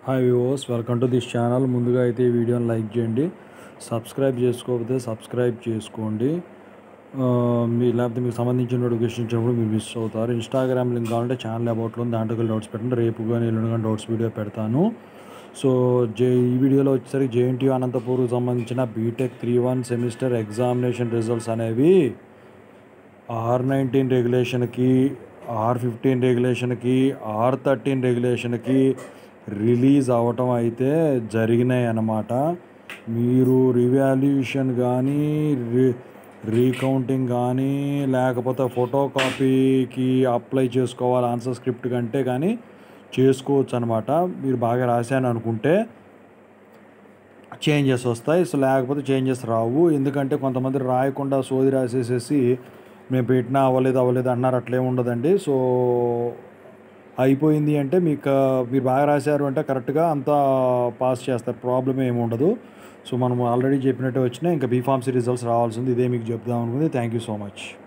hi viewers welcome to this channel ముందుగా అయితే ఈ వీడియోని లైక్ చేయండి సబ్స్క్రైబ్ చేసుకోకపోతే సబ్స్క్రైబ్ చేసుకోండి ఆ, మీ లేకపోతే మీకు సంబంధించిన నోటిఫికేషన్ ఇచ్చినప్పుడు మీరు మిస్ అవుతారు ఇన్స్టాగ్రామ్ లింక్ కావాలంటే ఛానల్ అబౌట్లో ఉంది దాంట్లోకి డౌట్స్ పెట్టండి రేపు కానీ ఎల్లుండి కానీ డౌట్స్ వీడియో పెడతాను సో జే ఈ వీడియోలో వచ్చేసరికి జేఎన్టీ అనంతపూర్కి సంబంధించిన BTech three one semester examination results అనేవి ఆర్ నైన్టీన్ రెగ్యులేషన్కి ఆర్ ఫిఫ్టీన్ రెగ్యులేషన్కి ఆర్ థర్టీన్ రెగ్యులేషన్కి రిలీజ్ అవ్వటం అయితే జరిగినాయి అన్నమాట మీరు రివాల్యూషన్ కానీ రీ రీకౌంటింగ్ కానీ లేకపోతే ఫోటో కాపీకి అప్లై చేసుకోవాలి ఆన్సర్ స్క్రిప్ట్ కంటే కానీ చేసుకోవచ్చు అనమాట మీరు బాగా రాశాను అనుకుంటే చేంజెస్ వస్తాయి సో లేకపోతే చేంజెస్ రావు ఎందుకంటే కొంతమంది రాయకుండా సోది రాసేసేసి మేము పెట్టినా అవ్వలేదు అవ్వలేదు అన్నారు అట్లే ఉండదండి సో అయిపోయింది అంటే మీకు మీరు బాగా రాశారు అంటే కరెక్ట్గా అంతా పాస్ చేస్తారు ప్రాబ్లం ఏమి ఉండదు సో మనం ఆల్రెడీ చెప్పినట్టే వచ్చినాయి ఇంకా బీఫార్మసీ రిజల్ట్స్ రావాల్సింది ఇదే మీకు చెప్దాం అనుకుంది థ్యాంక్ యూ సో మచ్